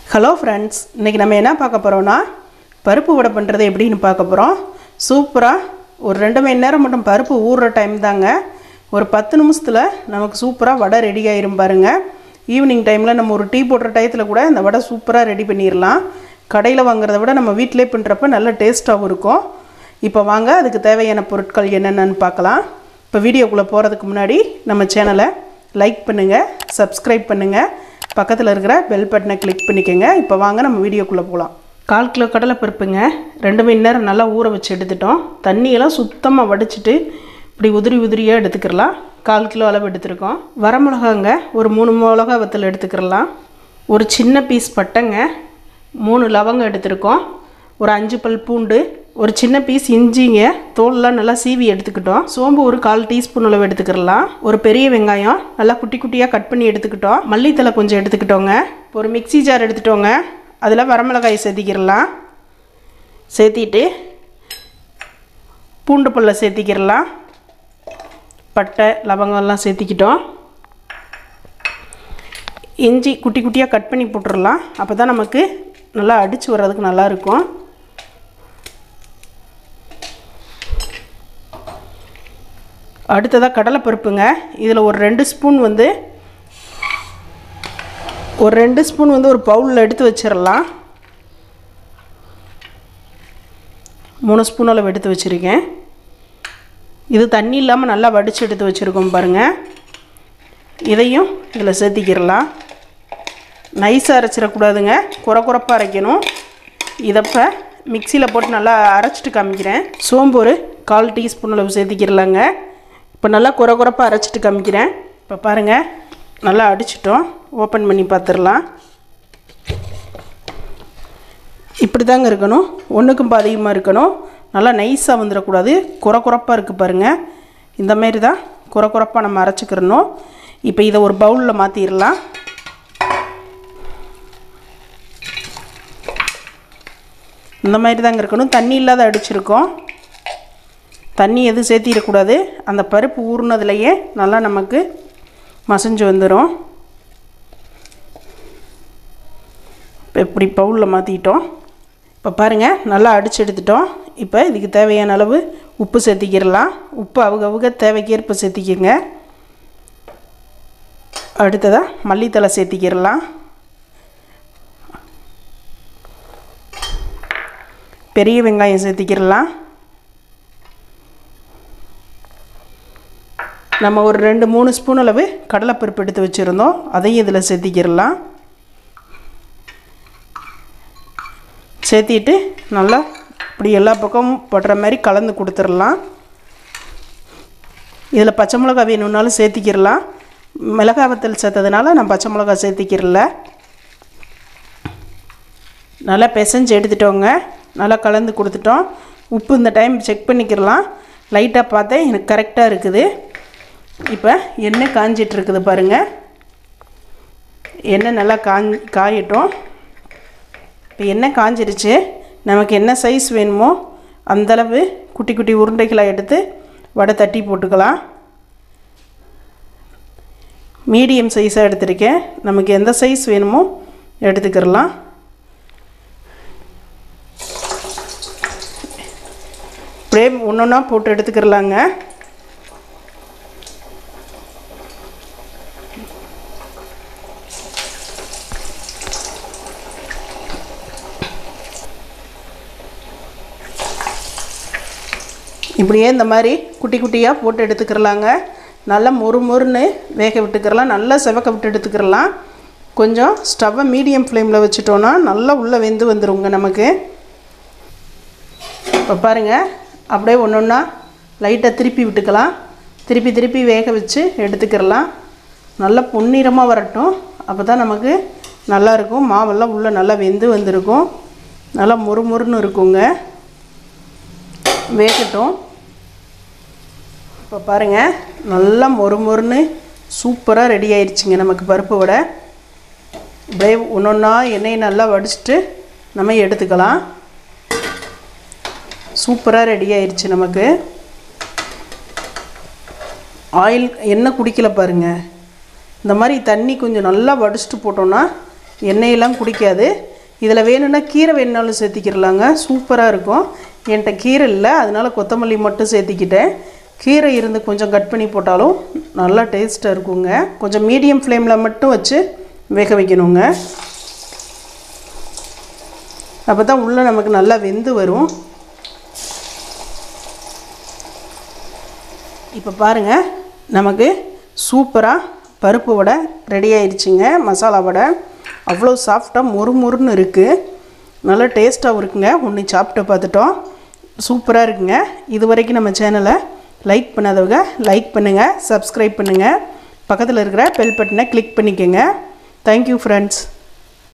hello friends இன்றைக்கி நம்ம என்ன பார்க்க போகிறோன்னா பருப்பு வடை பண்ணுறது எப்படின்னு பார்க்க போகிறோம் சூப்பராக ஒரு ரெண்டு மணி நேரம் மட்டும் பருப்பு ஊறுற டைம் தாங்க ஒரு பத்து நிமிஷத்தில் நமக்கு சூப்பராக வடை ரெடி ஆயிரும் பாருங்கள் ஈவினிங் டைமில் நம்ம ஒரு டீ போடுற டயத்தில் கூட இந்த வடை சூப்பராக ரெடி பண்ணிடலாம் கடையில் வாங்குறத விட நம்ம வீட்டிலே பண்ணுறப்ப நல்ல டேஸ்ட்டாகவும் இருக்கும் இப்போ வாங்க அதுக்கு தேவையான பொருட்கள் என்னென்னு பார்க்கலாம் இப்போ வீடியோக்குள்ளே போகிறதுக்கு முன்னாடி நம்ம சேனலை லைக் பண்ணுங்கள் சப்ஸ்கிரைப் பண்ணுங்கள் பக்கத்தில் இருக்கிற பெல் பட்டனை கிளிக் பண்ணிக்கோங்க இப்போ வாங்க நம்ம வீடியோக்குள்ளே போகலாம் கால் கிலோ கடலை பருப்புங்க ரெண்டு மணி நேரம் நல்லா ஊற வச்சு எடுத்துட்டோம் தண்ணியெல்லாம் சுத்தமாக வடிச்சிட்டு இப்படி உதிரி உதிரியாக எடுத்துக்கிறலாம் கால் கிலோ அளவு எடுத்துருக்கோம் வரமிளகாங்க ஒரு மூணு மிளகா வத்தல் எடுத்துக்கிறலாம் ஒரு சின்ன பீஸ் பட்டைங்க மூணு லவங்கம் எடுத்திருக்கோம் ஒரு அஞ்சு பல் பூண்டு ஒரு சின்ன பீஸ் இஞ்சிங்க தோல்லாம் நல்லா சீவி எடுத்துக்கிட்டோம் சோம்பு ஒரு கால் டீஸ்பூன் அளவு எடுத்துக்கிடலாம் ஒரு பெரிய வெங்காயம் நல்லா குட்டி குட்டியாக கட் பண்ணி எடுத்துக்கிட்டோம் மல்லித்தலை கொஞ்சம் எடுத்துக்கிட்டோங்க ஒரு மிக்ஸி ஜார் எடுத்துட்டோங்க அதில் வரமிளகாய் சேர்த்திக்கிடலாம் சேர்த்திட்டு பூண்டு பல்ல சேர்த்திக்கிடலாம் பட்டை லவங்கம்லாம் சேர்த்திக்கிட்டோம் இஞ்சி குட்டி குட்டியாக கட் பண்ணி போட்டுடலாம் அப்போ தான் நமக்கு நல்லா அடித்து வர்றதுக்கு நல்லாயிருக்கும் அடுத்ததாக கடலைப்பருப்புங்க இதில் ஒரு ரெண்டு ஸ்பூன் வந்து ஒரு ரெண்டு ஸ்பூன் வந்து ஒரு பவுலில் எடுத்து வச்சிடலாம் மூணு ஸ்பூன் அளவு எடுத்து வச்சுருக்கேன் இது தண்ணி இல்லாமல் நல்லா வடித்து எடுத்து வச்சுருக்கோம் பாருங்கள் இதையும் இதில் சேர்த்திக்கிடலாம் நைஸாக அரைச்சிடக்கூடாதுங்க குறை குறைப்பாக அரைக்கணும் இதப்போ மிக்சியில் போட்டு நல்லா அரைச்சிட்டு காமிக்கிறேன் சோம்பு ஒரு கால் டீஸ்பூன் அளவு சேர்த்திக்கிடலாங்க இப்போ நல்லா குறை குறைப்பாக அரைச்சிட்டு காமிக்கிறேன் இப்போ பாருங்கள் நல்லா அடிச்சிட்டோம் ஓப்பன் பண்ணி பார்த்துடலாம் இப்படி தாங்க இருக்கணும் ஒன்றுக்கும் அதிகமாக இருக்கணும் நல்லா நைஸாக வந்துடக்கூடாது குறை குறைப்பாக இருக்குது பாருங்கள் இந்த மாரி தான் குறை குறைப்பாக நம்ம அரைச்சிக்கிறணும் இப்போ இதை ஒரு பவுலில் மாற்றிடலாம் இந்த மாதிரி தாங்க இருக்கணும் தண்ணி இல்லாத அடிச்சிருக்கோம் தண்ணி எதுவும் சேர்த்திடக்கூடாது அந்த பருப்பு ஊறினதுலையே நல்லா நமக்கு மசஞ்சு வந்துடும் இப்போ இப்படி பவுலில் மாற்றிக்கிட்டோம் இப்போ பாருங்கள் நல்லா அடித்து எடுத்துட்டோம் இப்போ இதுக்கு தேவையான அளவு உப்பு சேர்த்திக்கிடலாம் உப்பு அவங்க அவங்க தேவைக்கேற்ப சேர்த்திக்கங்க அடுத்ததாக மல்லித்தலை சேர்த்திக்கிடலாம் பெரிய வெங்காயம் சேர்த்திக்கிடலாம் நம்ம ஒரு ரெண்டு மூணு ஸ்பூன் அளவு கடலைப்பருப்பு எடுத்து வச்சுருந்தோம் அதையும் இதில் சேர்த்திக்கிடலாம் சேர்த்திட்டு நல்லா இப்படி எல்லா பக்கமும் படுற மாதிரி கலந்து கொடுத்துடலாம் இதில் பச்சை மிளகா வேணும்னாலும் சேர்த்திக்கிடலாம் மிளகா வத்தல் சேர்த்ததுனால நான் பச்சை மிளகா சேர்த்திக்கிறல நல்லா பிசைஞ்சு எடுத்துட்டோங்க நல்லா கலந்து கொடுத்துட்டோம் உப்பு இந்த டைம் செக் பண்ணிக்கிறலாம் லைட்டாக பார்த்தேன் எனக்கு கரெக்டாக இருக்குது இப்போ எண்ணெய் காஞ்சிட்ருக்குது பாருங்கள் எண்ணெய் நல்லா காஞ் காயட்டும் இப்போ எண்ணெய் காஞ்சிருச்சு நமக்கு என்ன சைஸ் வேணுமோ அந்தளவு குட்டி குட்டி உருண்டைகளாக எடுத்து வடை தட்டி போட்டுக்கலாம் மீடியம் சைஸாக எடுத்திருக்கேன் நமக்கு எந்த சைஸ் வேணுமோ எடுத்துக்கிறலாம் அப்படியே ஒன்று ஒன்றா போட்டு எடுத்துக்கிறலாங்க இப்படியே இந்த மாதிரி குட்டி குட்டியாக போட்டு எடுத்துக்கிறலாங்க நல்லா மொறு மொறுன்னு வேக விட்டுக்கிறலாம் நல்லா செவக்க விட்டு எடுத்துக்கிறலாம் கொஞ்சம் ஸ்டவ்வை மீடியம் ஃப்ளேமில் வச்சுட்டோன்னா நல்லா உள்ளே வெந்து வந்துடுங்க நமக்கு இப்போ பாருங்கள் அப்படியே ஒன்று ஒன்றா லைட்டாக திருப்பி விட்டுக்கலாம் திருப்பி திருப்பி வேக வச்சு எடுத்துக்கிறலாம் நல்லா பொன்னிறமாக வரட்டும் அப்போ தான் நமக்கு நல்லாயிருக்கும் மாவெல்லாம் உள்ளே நல்லா வெந்து வந்திருக்கும் நல்லா மொறு மொறுன்னு இருக்குங்க வேகட்டும் இப்போ பாருங்கள் நல்லா மொறு மொறுன்னு சூப்பராக ரெடி ஆயிடுச்சுங்க நமக்கு பருப்பு வடை இப்படியே ஒன்று ஒன்றா எண்ணெயை நல்லா வடிச்சிட்டு நம்ம எடுத்துக்கலாம் சூப்பராக ரெடி ஆயிடுச்சு நமக்கு ஆயில் எண்ணெய் குடிக்கல பாருங்கள் இந்த மாதிரி தண்ணி கொஞ்சம் நல்லா வடிச்சிட்டு போட்டோன்னா எண்ணெயெல்லாம் குடிக்காது இதில் வேணும்னா கீரை வேணுனாலும் சேர்த்திக்கிறலாங்க சூப்பராக இருக்கும் என்கிட்ட கீரை இல்லை அதனால் கொத்தமல்லி மட்டும் சேர்த்திக்கிட்டேன் கீரை இருந்து கொஞ்சம் கட் பண்ணி போட்டாலும் நல்லா டேஸ்ட்டாக இருக்குங்க கொஞ்சம் மீடியம் ஃப்ளேமில் மட்டும் வச்சு வேக வைக்கணுங்க அப்போ தான் உள்ளே நமக்கு நல்லா வெந்து வரும் இப்போ பாருங்கள் நமக்கு சூப்பராக பருப்பு வடை ரெடி ஆயிடுச்சுங்க மசாலா வடை அவ்வளோ சாஃப்டாக மொறு மொறுன்னு இருக்குது நல்லா டேஸ்ட்டாகவும் இருக்குங்க ஒன்று சாப்பிட்டு பார்த்துட்டோம் சூப்பராக இருக்குங்க இது வரைக்கும் நம்ம சேனலை லைக் பண்ணாதவங்க லைக் பண்ணுங்கள் சப்ஸ்கிரைப் பண்ணுங்கள் பக்கத்தில் இருக்கிற பெல் பட்டனை கிளிக் பண்ணிக்கோங்க தேங்க்யூ ஃப்ரெண்ட்ஸ்